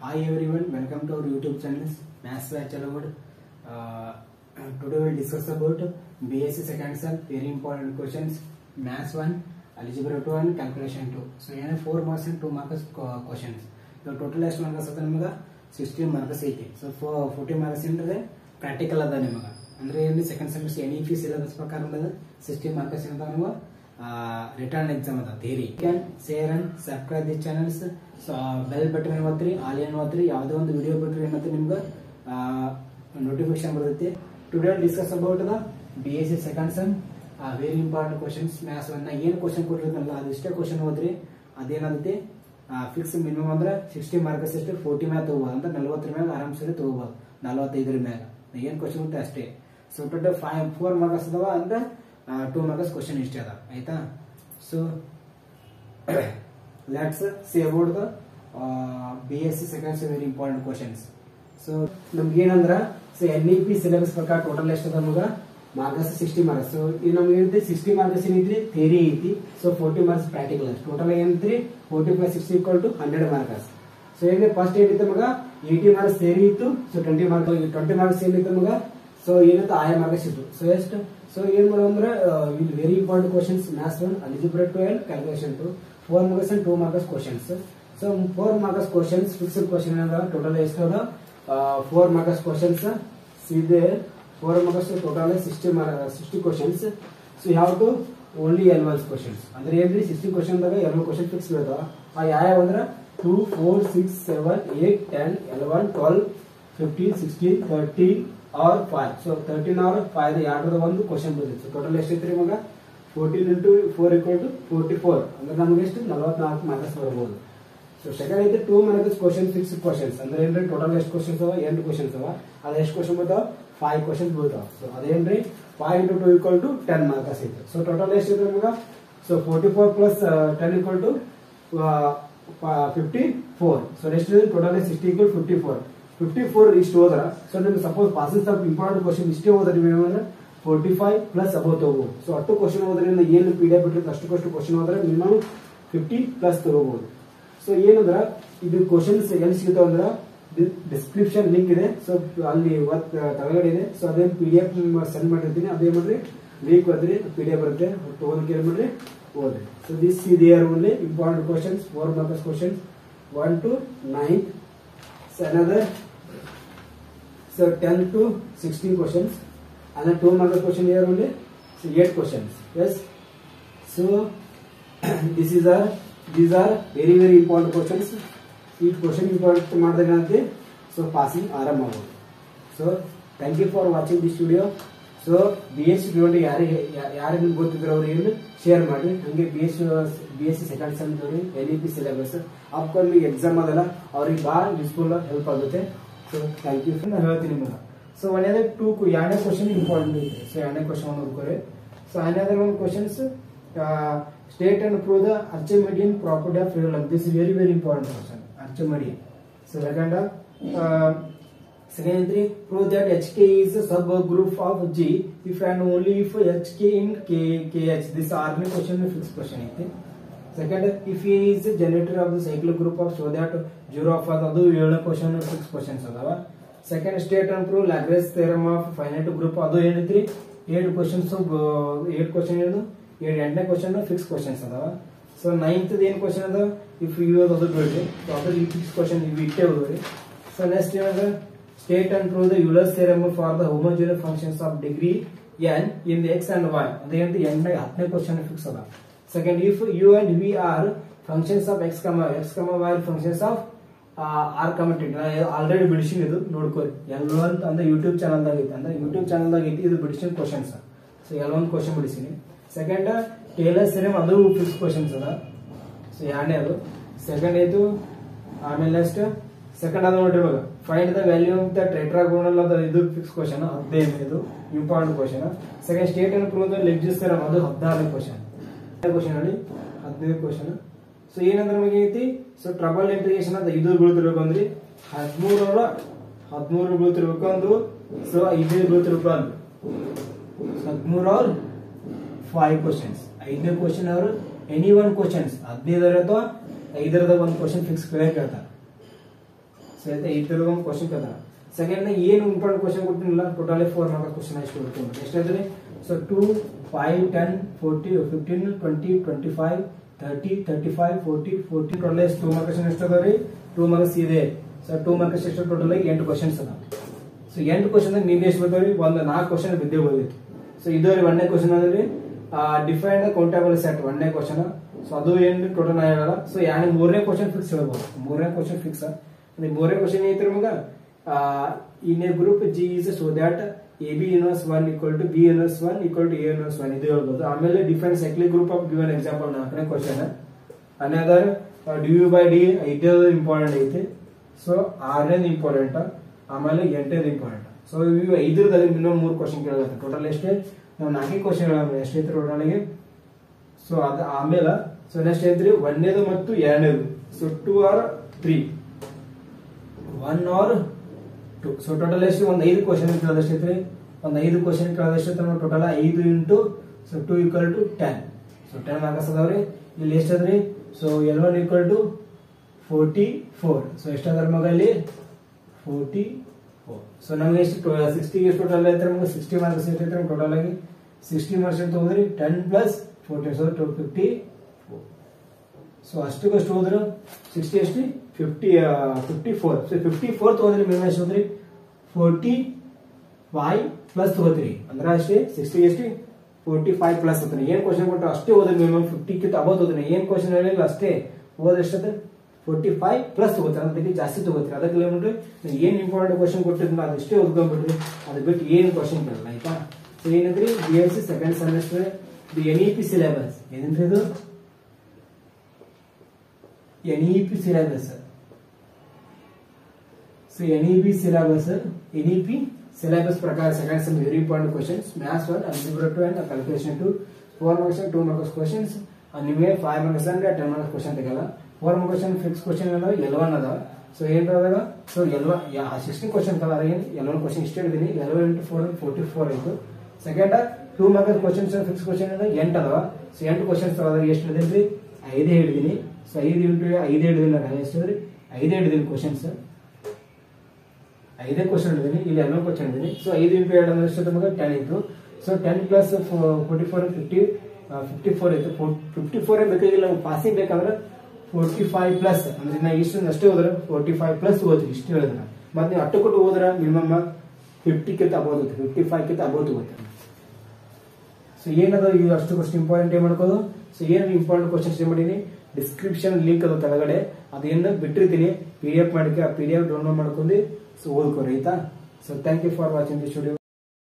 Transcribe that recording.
Hi everyone, welcome to our YouTube channel Maths Bachelor Award. Uh, today we'll discuss about BSc second sem very important questions Maths 1, Algebra 2 and Calculation 2. So ಏನೇ 4 marks and 2 marks co- questions. ಇವಾಗ total ಎಷ್ಟು marks ಅದ ನಿಮಗೆ sixteen marks ಐತಿ so forty marks ಏನ್ರಿ practical ಅದ ನಿಮಗೆ ಅಂದ್ರೆ ಏನು second semester N E P syllabus ಪ್ರಕಾರ ಅದ ಸಿಕ್ಸ್ಟೀನ್ ಮಾರ್ಕ್ಸ್ ಏನದ ನಿಮಗೆ ರಿಟರ್ನ್ ಎಕ್ಸಾಮ್ ಅದ theory can share and subscribe the channels so bell button ಒತ್ತಿರಿ ಆಲ್ ಏನ್ ಒತ್ತಿರಿ ಯಾವುದೇ ಒಂದು ವಿಡಿಯೋ ಬಿಟ್ರಿ ಏನಂತ ನಿಮ್ಗೆ ನೋಟಿಫಿಕೇಶನ್ ಬರ್ತೈತಿ today discuss about the B S C second sem very important questions maths one ಏನು ಕ್ವಶನ್ ಕೊಟ್ಟಿರ್ತಾರಲ್ಲ ಅದು ಇಷ್ಟೇ ಕ್ವಶನ್ ಓದ್ರಿ ಅದೇನಾಗುತ್ತೆ ಫಿಕ್ಸ್ ಮಿನಿಮಮ್ ಅಂದ್ರೆ ಸಿಕ್ಸ್ಟಿ ಮಾರ್ಕ್ಸ್ ಎಷ್ಟು ಫೋರ್ಟಿ ಮ್ಯಾಗ ತಗೋಬೋದು ಅಂದ್ರೆ ನಲ್ವತ್ತರ ಮ್ಯಾಗ ಆರಾಮ್ಸರಿ ತಗೋಬೋದು ನಲ್ವತ್ತೈದರ ಮ್ಯಾಗ ಏನು ಕ್ವಶನ್ ಇರುತ್ತೆ ಅಷ್ಟೇ so total five four marks ಅದಾವ ಅಂದ್ರೆ ಟೂ ಮಾರ್ಕ್ಸ್ ಕ್ವಶನ್ ಇಷ್ಟೇ ಅದ ಆಯ್ತಾ so let's see about the B S C second very important questions so ನಮ್ಗೆ ಏನಂದ್ರ so N E P syllabus ಪ್ರಕಾರ ಟೋಟಲ್ ಎಷ್ಟು ಅದ ನಮಗ ಮಾರ್ಕ್ಸ್ ಸಿಕ್ಸ್ಟಿ ಮಾರ್ಕ್ಸ್ ಸೊ ಇದು ನಮ್ಗೆ ಏನೈತಿ ಸಿಕ್ಸ್ಟಿ ಮಾರ್ಕ್ಸ್ ಏನೈತ್ರಿ ಥಿಯರಿ ಐತಿ so forty marks practical total ಏನೈತ್ರಿ forty plus sixty equal to hundred marks so ಏನಿದೆ ಫಸ್ಟ್ ಏನಿತ್ತು ಮಗ ಏಯ್ಟಿ ಮಾರ್ಕ್ಸ್ ಥಿಯರಿ ಇತ್ತು so twenty mark twenty marks ಏನಿತ್ತು ಮಗ ಸೊ ಏನಿತ್ತು ಆಯಾ ಮಾರ್ಕ್ಸ್ ಇತ್ತು ಸೊ ಎಷ್ಟು ಸೊ ಏನ್ ಮಾಡೋ ಅಂದ್ರೆ ಇಲ್ಲಿ very important questions maths one algebra two and calculation two four marks and two marks questions so four marks questions fixed question ಅದ ಟೋಟಲ್ ಎಷ್ಟು ಅದ ಫೋರ್ ಮಾರ್ಕ್ಸ್ ಕ್ವಶನ್ಸ್ ಇದೆ four marks total sixty sixty questions so ಯಾವ two only L ones questions ಅಂದ್ರೆ ಏನ್ರಿ sixty question ದಾಗ ಎರಡು question fix ಬೀಳ್ತಾವ ಆ ಯಾವ ಅಂದ್ರ two four six seven eight ten eleven twelve fifteen sixteen thirteen or five so thirteen or five ಎರಡರದ ಒಂದು ಕ್ವಶನ್ ಬರ್ತೈತೆ ಟೋಟಲ್ ಎಷ್ಟೈತ್ರಿ ಮಗ fourteen into four equal to forty four ಅಂದ್ರೆ ನಮ್ಗೆ ಎಷ್ಟು ನಲವತ್ನಾಲ್ಕು ಮಾರ್ಕ್ಸ್ ಬರ್ಬೋದು ಸೊ ಸೆಕೆಂಡ್ ಐತೆ two marks question fix questions ಅಂದ್ರೆ ಏನ್ರಿ ಟೋಟಲ್ ಎಷ್ಟು ಕ್ವಶನ್ಸ್ ಅವ ಎಂಟು ಕ್ವಶನ್ಸ್ ಅವ ಅದ ಎಷ್ಟು ಕ್ವಶನ್ ಬರ್ತಾವ ಫೈವ್ ಕ್ವಶನ್ಸ್ ಬೀಳ್ತಾವ ಸೊ ಅದೇನ್ರಿ five into two equal to ten marks ಐತೆ ಸೊ ಟೋಟಲ್ ಎಷ್ಟು ಐತೆ ನಮಗ so forty four plus ten equal to fifty four so ಎಷ್ಟು total sixty equal fifty four fifty four ಇಷ್ಟು ಹೋದ್ರ ಸೊ ನಿಮ್ಗೆ ಸಪೋಸ್ ಪಾಸಿಂಗ್ ಸ್ವಲ್ಪ ಇಂಪಾರ್ಟೆಂಟ್ ಕ್ವಶನ್ ಇಷ್ಟೇ ಹೋದ್ರೆ ನೀವು ಏನಂದ್ರೆ ಫೋರ್ಟಿ ಫೈವ್ ಪ್ಲಸ್ ಅಬೌವ್ ತಗೋಬಹುದು ಸೊ ಅಷ್ಟು ಕ್ವಶನ್ ಹೋದ್ರಿಂದ ಏನು ಪಿ ಡಿ ಎಫ್ ಬಿಟ್ಟಿರುತ್ತೆ ಅಷ್ಟು ಕ್ವಶನ್ ಕ್ವಶನ್ ಹೋದ್ರೆ ಮಿನಿಮಮ್ ಫಿಫ್ಟಿ ಪ್ಲಸ್ ತಗೋಬಹುದು ಸೊ ಏನಂದ್ರ ಇದು ಕ್ವಶನ್ಸ್ ಎಲ್ಲಿ ಸಿಗ್ತಾವ ಅಂದ್ರ ಡಿಸ್ಕ್ರಿಪ್ಷನ್ ಲಿಂಕ್ ಇದೆ ಸೊ ಅಲ್ಲಿ ಒತ್ ತಳಗಡೆ ಇದೆ ಸೊ ಅದೇನು ಪಿ ಡಿ ಎಫ್ ಸೆಂಡ್ ಮಾಡಿರ್ತೀನಿ ಅದೇ ಮಾಡ್ರಿ ಲಿಂಕ್ ಓದ್ರಿ ಪಿ ಡಿ ಎಫ್ ಬರುತ್ತೆ ಓದಕ್ಕೆ ಏನ್ ಮಾಡ್ರಿ ಓದ್ರಿ so this see there only important questions four marks questions one two nine So another, so 10 to 16 questions, and then two mark question here only, so 8 questions. Yes. So this is our, these are very very important questions. Each question important ಮಾಡಿದಾಗಂತೆ so passing ಆರಾಮ್ ಮಾಡ್ಬೋದು so thank you for watching this video so B S C student ಯಾರಿಗೆ ಯಾರಿಗೆ ಗೊತ್ತಿದ್ರು ಅವ್ರು ಏನು share ಮಾಡಿ ಹಂಗೆ B S B S C second ಸೆಮ್ದವ್ರಿ N E P syllabus upcoming exam ಅದಲ್ಲ ಅವ್ರಿಗೆ ಭಾಳ ಯೂಸ್ಫುಲ್ ಹೆಲ್ಪ್ ಆಗುತ್ತೆ ಸೊ ಥ್ಯಾಂಕ್ ಯು ನಾನು ಹೇಳ್ತೀನಿ ನಿಮಗೆ ಸೊ ಒಂದೇ ಟೂ ಎರಡನೇ ಕ್ವಶನ್ ಇಂಪಾರ್ಟೆಂಟ್ ಐತೆ ಸೊ ಎರಡನೇ ಕ್ವಶನ್ ಒಂದು ಹುಡ್ಕೋರಿ ಸೊ ಅನದರ್ ಒಂದು questions state and prove the Archimedean property of freedom this is very very important question Archimedean so second Second three, prove that HK is a subgroup of G if and only if HK in K, KH. This army question is fixed question. ಐತಿ. Second, if he is a generator of the cyclic group of so that zero of ಅದು ಏಳನೇ question six questions ಅದಾವ second state and prove Lagrange's theorem of finite group ಅದು ಏನೈತ್ರಿ ಏಳು questions ಏಳು question ಏನು ಏಳು ಎಂಟನೇ ಕ್ವಶನ್ ಫಿಕ್ಸ್ ಕ್ವಶನ್ಸ್ ಅದಾವ ಸೊ ನೈನ್ತ್ ಏನ್ ಕ್ವಶನ್ ಅದ ಇಫ್ ಯು ಅದು ಬಿಡ್ರಿ ಸೊ ಅದ್ರ ಈ ಫಿಕ್ಸ್ ಕ್ವಶನ್ ಇವು ಇಟ್ಟೆ ಹೋದ್ರಿ ಸೊ ನೆಕ್ಸ್ಟ್ ಏನದ state and prove the Euler's theorem for the homogeneous functions of degree n in the x and y. ಅದೇಂತ n ಹತ್ತನೇ ಕ್ವಶನ್ ಫಿಕ್ಸ್ ಅದ second if U and V are functions of X comma X comma Y functions of R commented already ಬಿಡಿಸಿನ ಇದು ನೋಡ್ಕೋರಿ ಎಲ್ಲೊಂದು ಅಂದ್ರೆ YouTube ಚಾನಲ್ದಾಗ ಐತಿ ಅಂದ್ರೆ ಯೂಟ್ಯೂಬ್ ಚಾನಲ್ದಾಗ ಐತಿ ಇದು ಬಿಡಿಸಿನ ಕ್ವಶನ್ಸ್ ಸೊ ಎಲ್ಲೊಂದು ಕ್ವಶನ್ ಬಿಡಿಸಿನಿ ಸೆಕೆಂಡ್ ಟೇಲರ್ ಸಿರಮ್ ಅದು ಫಿಕ್ಸ್ ಕ್ವಶನ್ಸ್ ಅದ ಸೊ ಎರಡನೇ ಅದು ಸೆಕೆಂಡ್ ಆಯ್ತು ಆಮೇಲೆ ನೆಕ್ಸ್ಟ್ ಸೆಕೆಂಡ್ ಅದು ನೋಡ್ರಿ ಇವಾಗ find the value of the tetragonal ಅದ ಇದು ಫಿಕ್ಸ್ ಕ್ವಶನ್ ಹದಿನೈದು important question second state and prove the Lagrange's theorem ಅದು ಹದಿನಾರನೇ ಕ್ವಶನ್ ಕ್ವಶನ್ ಹೇಳಿ ಹದಿನೈದು ಕ್ವಶನ್ ಸೊ ಏನಂದ್ರೆ ನಮಗೆ ಐತಿ ಸೊ ಟ್ರಬಲ್ ಇಂಟಿಗ್ರೇಷನ್ ಅಂತ ಇದು ಬೀಳ್ತಿರ್ಬೇಕು ಅಂದ್ರಿ ಹದಿಮೂರರ ಹದಿಮೂರು ಬೀಳ್ತಿರ್ಬೇಕು ಅಂದ್ರು ಸೊ ಐದೈದು ಬೀಳ್ತಿರ್ಬೇಕು ಅಂದ್ರು ಹದಿಮೂರ ಅವ್ರು ಫೈವ್ ಕ್ವಶನ್ಸ್ ಐದನೇ ಕ್ವಶನ್ ಅವರು ಎನಿ ಒನ್ ಕ್ವಶನ್ಸ್ ಹದಿನೈದರ ಅಥವಾ ಐದರದ ಒಂದು ಕ್ವಶನ್ ಫಿಕ್ಸ್ ಕೇಳ್ತಾರೆ ಸೊ ಆಯ್ತಾ ಈ ತರ ಒಂದು ಕ್ವಶನ್ ಕದ ಸೆಕೆಂಡ್ ಏನು ಇಂಪಾರ್ಟೆಂಟ್ ಕ್ವಶನ್ ಕೊಟ್ಟಿಲ್ಲ ಟೋಟಲಿ ಫೋರ್ ಮಾರ್ಕ್ಸ್ ಕ್ವಶನ್ ಅಷ್ಟು ಕೊಡ್ತೀನಿ ಎಷ್ಟಾದ್ರೆ so two five ten forty fifteen twenty twenty five thirty thirty five forty forty total ಎಷ್ಟು ಟೂ ಮಾರ್ಕ್ಸ್ ಎಷ್ಟು ಅದಾವ್ರಿ ಟೂ ಮಾರ್ಕ್ಸ್ ಇದೆ ಸೊ ಟೂ ಮಾರ್ಕ್ಸ್ ಎಷ್ಟು ಟೋಟಲ್ ಎಂಟು ಕ್ವಶನ್ಸ್ ಅದಾವ ಸೊ ಎಂಟು ಕ್ವಶನ್ ನಿನ್ನೆ ಎಷ್ಟು ಬರ್ತಾವ್ರಿ ಒಂದು ನಾಲ್ಕು ಕ್ವಶನ್ ಬಿದ್ದೇ ಬಂದಿತ್ತು ಸೊ ಇದುವರೆ ಒಂದನೇ ಕ್ವಶನ್ ಅಂದ್ರೆ ಡಿಫೈನ್ ಕೌಂಟೇಬಲ್ ಸೆಟ್ ಒಂದನೇ ಕ್ವಶನ್ ಸೊ ಅದು ಏನು ಟೋಟಲ್ ನಾ ಹೇಳಲ್ಲ ಸೊ ಯಾರು ಮೂರನೇ ಕ್ವಶನ್ ಫಿಕ್ಸ್ ಹೇಳ್ಬೋದು ಮೂರನೇ ಕ್ವಶನ್ ಫಿಕ್ಸ್ ಅಂದ್ರೆ ಮೂರನೇ ಕ್ವಶನ್ ಐತ್ರಿ ಮಗ in a group G is so that a b inverse one equal to b inverse one equal to a inverse one ಇದು ಹೇಳ್ಬೋದು ಆಮೇಲೆ define cyclic group of given example ನಾಲ್ಕನೇ question another D U by D ಐದನೇದು important ಐತಿ so ಆರನೇದು important ಆಮೇಲೆ ಎಂಟನೇದು important so ಇವು ಐದರದಲ್ಲಿ ಮಿನಿಮಮ್ ಮೂರು ಕ್ವಶನ್ ಕೇಳತ್ತೆ ಟೋಟಲ್ ಎಷ್ಟೇ ನಾವು ನಾಲ್ಕೇ ಕ್ವಶನ್ ಹೇಳ ಎಷ್ಟೈತಿ ಟೋಟಲ್ಗೆ ಸೊ ಅದ ಆಮೇಲೆ ಸೊ ನೆಕ್ಸ್ಟ್ ಐತ್ರಿ ಒಂದನೇದು ಮತ್ತು ಎರಡನೇದು so two or three one or two so total ಎಷ್ಟು ಒಂದು ಐದು ಕ್ವಶನ್ ಕೇಳೋದಷ್ಟು ಐತ್ರಿ ಒಂದು ಐದು ಕ್ವಶನ್ ಕೇಳೋದಷ್ಟು ಐತೆ ನಾವು ಟೋಟಲ್ ಐದು into so two equal to ten so ten marks ಅದಾವ್ರಿ ಇಲ್ಲಿ ಎಷ್ಟು ಅದ್ರಿ so L one equal to forty four so ಎಷ್ಟಾದ್ರ ಮಗ ಇಲ್ಲಿ ಫೋರ್ಟಿ ಫೋರ್ ಸೊ ನಮ್ಗೆ ಎಷ್ಟು ಸಿಕ್ಸ್ಟಿ ಎಷ್ಟು ಟೋಟಲ್ ಐತೆ ನಮ್ಗೆ ಸಿಕ್ಸ್ಟಿ ಮಾರ್ಕ್ಸ್ ಎಷ್ಟು ಐತೆ ಟೋಟಲ್ ಆಗಿ ಸಿಕ್ಸ್ಟಿ ಮಾರ್ಕ್ಸ್ ಅಂತ ಹೋದ್ರಿ ten plus forty so two fifty four so ಅಷ್ಟಕ್ಕಷ್ಟು ಹೋದ್ರು ಸಿಕ್ಸ್ಟಿ ಎಷ್ಟು fifty fifty four so fifty four ತಗೋದ್ರಿ ಮಿನಿಮಮ್ ಎಷ್ಟು ಹೋದ್ರಿ ಫೋರ್ಟಿ ಫೈವ್ ಪ್ಲಸ್ ತಗೋತೀರಿ ಅಂದ್ರೆ ಅಷ್ಟೇ ಸಿಕ್ಸ್ಟಿ ಎಷ್ಟು ಫೋರ್ಟಿ ಫೈವ್ ಪ್ಲಸ್ ಹೋಗ್ತಾನೆ ಏನ್ ಕ್ವಶನ್ ಕೊಟ್ಟರು ಅಷ್ಟೇ ಹೋದ್ರೆ ಮಿನಿಮಮ್ ಫಿಫ್ಟಿ ಕಿಂತ ಅಬೌವ್ ಹೋದ್ರೆ ಏನ್ ಕ್ವಶನ್ ಹೇಳಿಲ್ಲ ಅಷ್ಟೇ ಓದಷ್ಟೇ ಫೋರ್ಟಿ ಫೈವ್ ಪ್ಲಸ್ ತಗೋತಾರೆ ಅದಕ್ಕೆ ಜಾಸ್ತಿ ತಗೋತೀರಿ ಅದಕ್ಕೆ ಏನ್ಬಿಟ್ರಿ ನೀವು ಏನ್ ಇಂಪಾರ್ಟೆಂಟ್ ಕ್ವಶನ್ ಕೊಟ್ಟಿದ್ರು ಅದಷ್ಟೇ ಓದ್ಕೊಂಡ್ಬಿಡ್ರಿ ಅದು ಬಿಟ್ಟು ಏನ್ ಕ್ವಶನ್ ಕೇಳಲ್ಲ ಆಯ್ತಾ ಸೊ ಏನಂದ್ರಿ B S C second semester the N E P syllabus ಏನಂದ್ರಿ ಇದು N E P syllabus so N E P syllabus N E P syllabus ಪ್ರಕಾರ second sem very important questions maths one algebra two and calculation two four marks two marks questions ನಿಮಗೆ five marks ಅಂದ್ರೆ ten marks question ತೆಗಲ್ಲ four question fix question ಅದಾವ L one ಅದಾವ so ಏನ್ ಅದಾಗ so L one sixteen question colour ಏನು L one question ಇಷ್ಟ ಹಿಡಿದೀನಿ L one into four forty four ಆಯ್ತು second two marks questions fix question ಎಂಟು ಅದಾವ ಸೊ ಎಂಟು ಕ್ವಶನ್ಸ್ ಅದಾಗ ಎಷ್ಟು ಹಿಡಿದಿನಿ ಐದೇ ಹಿಡಿದೀನಿ ಸೊ ಐದು ಇಂಟು ಐದೇ ಹಿಡಿದಿನಿ ನಾನು ಎಷ್ಟು ಹೇಳಿದ್ರಿ ಐದೇ ಹಿಡಿದೀನಿ ಕ್ವಶನ್ಸ್ ಐದೇ ಕ್ವಶನ್ ಹಿಡಿದೀನಿ ಇಲ್ಲಿ ಎಲ್ಲ ಕ್ವಶನ್ ಹಿಡಿದೀನಿ ಸೊ ಐದು ಇಂಟು ಎರಡು ಅಂದ್ರೆ ಎಷ್ಟು ನಮಗೆ ಟೆನ್ ಇತ್ತು so ten plus forty four fifty fifty four ಇತ್ತು ಫಿಫ್ಟಿ ಫೋರ್ ಬೇಕಾಗಿಲ್ಲ ನಮ್ಗೆ ಪಾಸಿಂಗ್ ಬೇಕಂದ್ರೆ ಫೋರ್ಟಿ ಫೈವ್ ಪ್ಲಸ್ ಅಂದ್ರೆ ನಾ ಇಷ್ಟು ಅಷ್ಟೇ ಹೋದ್ರೆ ಫೋರ್ಟಿ ಫೈವ್ ಪ್ಲಸ್ ಓದ್ರಿ ಇಷ್ಟು ಹೇಳಿದ್ರೆ ಮತ್ತೆ ನೀವು ಅಟ್ಟು ಕೊಟ್ಟು ಹೋದ್ರೆ ಮಿನಿಮಮ್ ಫಿಫ್ಟಿ ಕಿಂತ ಅಬೋದು ಫಿಫ್ಟಿ ಫೈವ್ ಕಿಂತ ಅಬೋದು ಓದ್ತಾರೆ ಸೊ ಏನದ ಇದು ಅಷ್ಟು ಅಷ್ಟು ಇಂಪಾರ್ಟೆಂಟ್ ಏನ್ ಮಾಡ್ಕೋದು ಸೊ ಏನು ಇಂಪಾರ್ಟೆಂಟ್ ಕ್ವಶನ್ಸ್ ಏನ್ ಮಾಡೀನಿ ಡಿಸ್ಕ್ರಿಪ್ಷನ್ ಲಿಂಕ್ ಅದು ಕೆಳಗಡೆ ಅದೇನು ಬಿಟ್ಟಿರ್ತೀನಿ ಪಿ ಡಿ ಎಫ್ ಮಾಡಕ್ಕೆ ಆ ಪಿ ಡಿ ಎಫ್ ಡೌನ್ಲೋಡ್ ಮಾಡ್ಕೊಂಡು ಸೊ ಓದ್ಕೊರಿ ಆಯ್ತಾ so thank you for watching this video